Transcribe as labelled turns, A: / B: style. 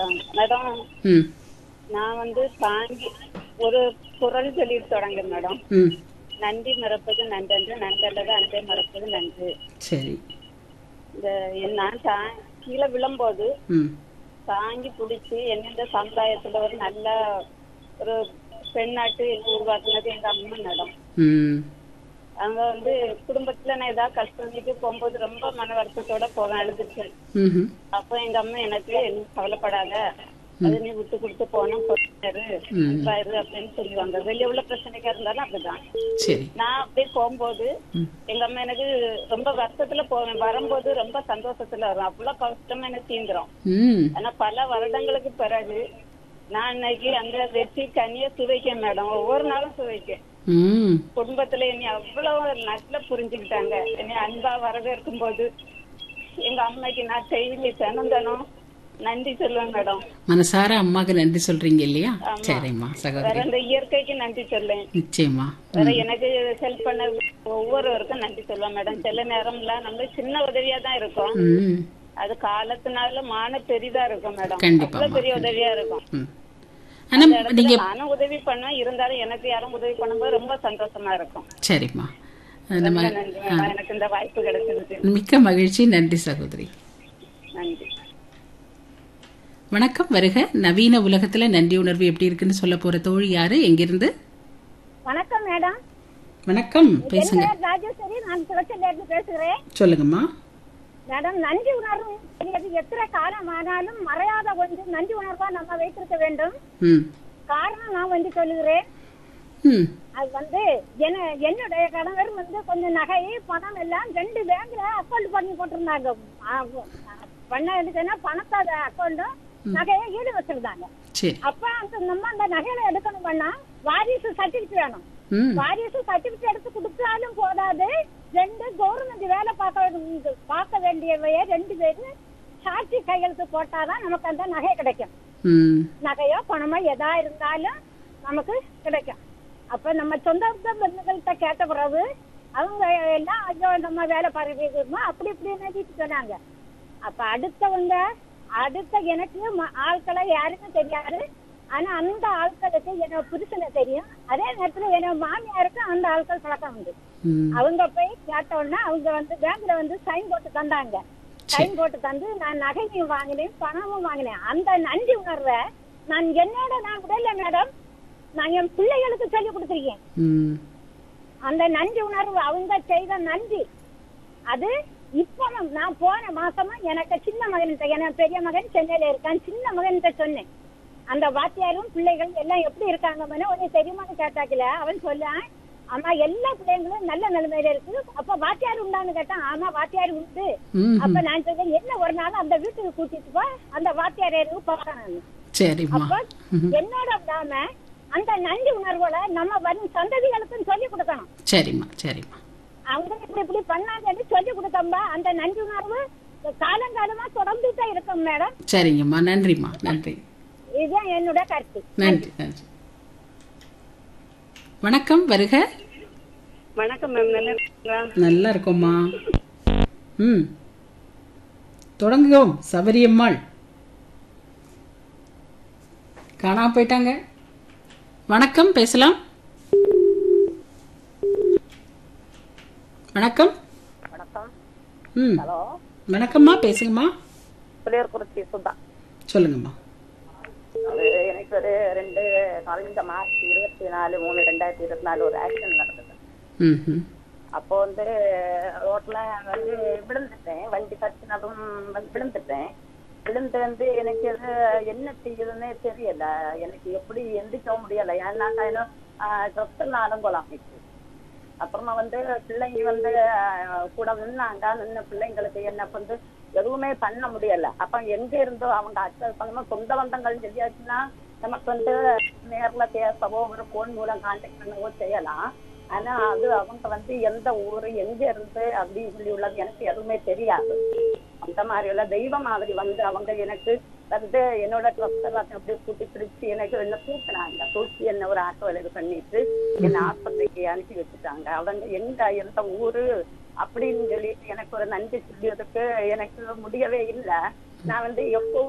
A: Madam
B: ம்
A: நான் வந்து தாங்கி ஒரு குரல் சொல்லிட்டு தொடங்க மேடம்
B: ம்
A: நன்றி மறப்பது நன்றன்று நன்றல்லது அன்பை மறப்பது நன்று
B: சரி
A: இந்த நான் தா கீழே விழும்போது
B: ம்
A: தாங்கி பிடிச்சி என்ன இந்த சமுதாயத்துல ஒரு நல்ல ஒரு பெண்ணாட்டு என்ன உருவாக்குனது எங்க அம்மா மேடம்
B: ம்
A: அங்க வந்து குடும்பத்துல நான் ஏதாவது கஷ்டம்னுட்டு போகும்போது ரொம்ப மன வருத்தத்தோட போவேன் அழுதுச்சு
B: ம்ஹும்.
A: அப்போ எங்க அம்மா எனக்கு நீ கவலைப்படாத அது நீ விட்டு கொடுத்து போனா போயிரு
B: ம்.
A: பாரு அப்படின்னு சொல்லுவாங்க வெளிய உள்ள பிரச்சனைக்கா இருந்தாலும் அப்படிதான்
B: சரி
A: நான் அப்படியே போகும்போது
B: ம்.
A: எங்க அம்மா எனக்கு ரொம்ப வருத்தத்துல போவேன் வரும்போது ரொம்ப சந்தோஷத்துல வரும் அவ்வளவு கஷ்டமா எனக்கு தீந்துரும்
B: ம்
A: ஆனா பல வருடங்களுக்கு பிறகு நான் இன்னைக்கு அந்த வெற்றி கனிய சுவைக்கேன் மேடம் ஒவ்வொரு நாளும் சுவைக்கேன்
B: ம்
A: குடும்பத்துல என்னை அவ்வளவு நல்லா புரிஞ்சுக்கிட்டாங்க என்னை அன்பா வரவேற்கும் போது எங்க அம்மைக்கு நான் டெய்லி தினம் தினம் நன்றி சொல்லுவேன் மேடம்
B: மனசார அம்மாக்கு நன்றி சொல்றீங்க இல்லையா
A: ஆமா.
B: சரிம்மா
A: வேற
B: சகோதரி
A: இந்த இயற்கைக்கு நன்றி சொல்லேன்
B: நிச்சயமா
A: வேற எனக்கு ஹெல்ப் பண்ண ஒவ்வொருவருக்கும் நன்றி சொல்லுவேன் மேடம் சில நேரம்ல நம்ம சின்ன உதவியா தான் இருக்கும்
B: ம்
A: அது காலத்தினால மான பெரிதா இருக்கும் மேடம்
B: கண்டிப்பா,
A: அவ்வளவு பெரிய உதவியா இருக்கும்
B: ம் ஆனா
A: அந்த இடத்துல
B: நீங்க
A: நானும் உதவி பண்ணுவேன் இருந்தாலும் எனக்கு யாரும் உதவி பண்ணும்போது ரொம்ப சந்தோஷமா இருக்கும்
B: சரிம்மா நம்ம
A: ரொம்ப நன்றி மேடம் எனக்கு இந்த வாய்ப்பு கிடைச்சிருக்கு
B: மிக்க மகிழ்ச்சி நன்றி சகோதரி
A: நன்றி
B: வணக்கம் வருக நவீன உலகத்துல நன்றி உணர்வு எப்படி இருக்குன்னு சொல்ல போற தோழி யாரு எங்கிருந்து
C: வணக்கம் மேடம்
B: வணக்கம்
C: என்
B: பேசுங்க
C: பேர் ராஜேஸ்வரி நான் குளச்சல்ல இருந்து பேசுகிறேன்
B: சொல்லுங்கம்மா
C: மேடம் நன்றி உணர்வு தெரியாது எத்தனை காலம் ஆனாலும் மறையாத ஒன்று நன்றி உணர்வா நம்ம வைத்திருக்க வேண்டும்
B: ம்
C: காரணம் நான் வந்து சொல்லுகிறேன்
B: ம்
C: அது வந்து என்ன என்னுடைய கணவர் வந்து கொஞ்சம் நகை பணம் எல்லாம் ரெண்டு பேங்க்ல அக்கௌண்ட் பண்ணி போட்டிருந்தாங்க ஆ, பண்ண எடுக்கன்னா பணத்தை அக்கௌண்ட்டும் நகையை ஈடு வச்சிருந்தாங்க
B: சரி
C: அப்ப அந்த நம்ம அந்த நகைகளை எடுக்கணும் பண்ணா வாரிசு சர்டிபிகேட் வேணும்
B: ம்
C: வாரிசு சர்டிபிகேட் எடுத்து கொடுத்தாலும் போதாது ரெண்டு கவர்மெண்ட் வேலை பார்க்க வேண்டிய- பார்க்க வேண்டியவையே ரெண்டு பேரு சாட்சி கையெழுத்து போட்டாதான் நமக்கு அந்த நகை கிடைக்கும்
B: ம்
C: நகையோ பணமோ எதா இருந்தாலும் நமக்கு கிடைக்கும் அப்ப நம்ம சொந்த பந்துகள்கிட்ட கேட்ட பிறகு அவங்க எல்லாம் ஐயோ நம்ம வேலை பார்க்கணுமா அப்படி இப்படி நினைச்சிட்டு சொன்னாங்க அப்ப அடுத்தவங்க அடுத்த எனக்கு ம- ஆட்களை யாருக்கும் தெரியாது ஆனா அந்த ஆட்களுக்கு என்னோட புருஷனை தெரியும் அதே நேரத்துல என்னோட மாமியாருக்கு அந்த ஆட்கள் பழக்கம் உண்டு
B: ம்
C: அவங்க போய் கேட்டோன்னா அவங்க வந்து பேங்க்ல வந்து சைன் போட்டு தந்தாங்க சைன் போட்டு தந்து நான் நகையும் வாங்கினேன் பணமும் வாங்கினேன் அந்த நன்றி உணர்வை நான் என்னோட நான் விடல மேடம் நான் என் பிள்ளைகளுக்கு சொல்லி கொடுத்துருக்கேன்
B: ம்
C: அந்த நன்றி உணர்வு அவங்க செய்த நன்றி அது இப்போ நான் போன மாசமா எனக்கு சின்ன மகன் எனக்கு பெரிய மகன் சென்னையில இருக்கான் சின்ன மகன்கிட்ட சொன்னேன் அந்த வாத்தியாரும் பிள்ளைகள் எல்லாம் எப்படி இருக்காங்க உடனே தெரியுமான்னு கேட்டாக்கல அவன் சொல்லான் ஆமா எல்லா பிள்ளைங்களும் நல்ல நிலைமையில இருக்கு அப்ப வாத்தியார் உண்டான்னு கேட்டான் ஆமா வாத்தியார் உண்டு
B: ம்
C: அப்ப நான் சொன்னேன் என்ன ஒரு நாள் அந்த வீட்டுக்கு கூட்டிட்டு போ அந்த வாத்தியாருக்கு பார்க்கணும்
B: சரிம்மா
C: அப்ப என்னோட விடாம அந்த நன்றி உணர்வோட நம்ம வரும் சந்ததிகளுக்கும் சொல்லி கொடுக்கணும்
B: சரிம்மா சரிம்மா
C: அவங்க இப்படி இப்படி பண்ணாங்கன்னு சொல்லி கொடுத்தோம்பா அந்த நன்றி உணர்வு காலங்காலமா தொடர்ந்துட்டே இருக்கும் மேடம்
B: சரிங்கம்மா நன்றிம்மா நன்றி
C: இதுதான் என்னோட கருத்து
B: நன்றி நன்றி வணக்கம் வருக
A: வணக்கம் மேம் நல்லா இருக்கீங்களா
B: நல்லா இருக்கோம்மா ம் தொடங்குவோம் சபரியம்மாள் காணாம போயிட்டாங்க வணக்கம் பேசலாம் வணக்கம்
A: வணக்கம்
B: ம்
A: ஹலோ
B: வணக்கம்மா பேசுங்கம்மா
A: புளியூர்குறிச்சி சுதா
B: சொல்லுங்கம்மா
A: அது எனக்கு ஒரு ரெண்டு கழிந்த மார்ச் இருபத்தி நாலு மூணு ரெண்டாயிரத்தி இருபத்தி நாலு ஒரு ஆக்சிடென்ட் நடந்தது
B: ம் ம்
A: அப்போ வந்து ரோட்ல வந்து விழுந்துட்டேன் வண்டி தட்டினதும் வந்து விழுந்துட்டேன் விழுந்து வந்து எனக்கு அது என்ன செய்யுதுன்னே தெரியல எனக்கு எப்படி எந்திரிக்கவும் முடியல ஏன்னாக்கா இன்னும் சொத்து அலங்கோலம் ஆயிடுச்சு அப்புறமா வந்து பிள்ளைங்க வந்து ஆஹ், கூட நின்னாங்க நின்ன பிள்ளைங்களுக்கு என்ன வந்து எதுவுமே பண்ண முடியல அப்ப எங்க இருந்தோ அவங்க அச்ச பக்கமா சொந்த பந்தங்கள் சொல்லியாச்சுன்னா நமக்கு வந்து நேர்ல பேசவோ ஒரு போன் மூலம் கான்டாக்ட் பண்ணவோ செய்யலாம் ஆனா அது அவங்க வந்து எந்த ஊரு எங்க இருந்து அப்படின்னு சொல்லி உள்ளது எனக்கு எதுவுமே தெரியாது அந்த மாதிரி உள்ள தெய்வ மாதிரி வந்து அவங்க எனக்கு வந்து என்னோட ட்ரெஸ் எல்லாத்தையும் அப்படியே கூட்டி பிடிச்சு எனக்கு என்ன தூக்குனாங்க தூக்கி என்ன ஒரு ஆட்டோல இது பண்ணிட்டு என்ன ஆஸ்பத்திரிக்கு அனுப்பி வச்சுட்டாங்க அவங்க எங்க எந்த ஊரு அப்படின்னு சொல்லி எனக்கு ஒரு நன்றி சொல்லியதுக்கு எனக்கு முடியவே இல்லை நான் வந்து எப்போ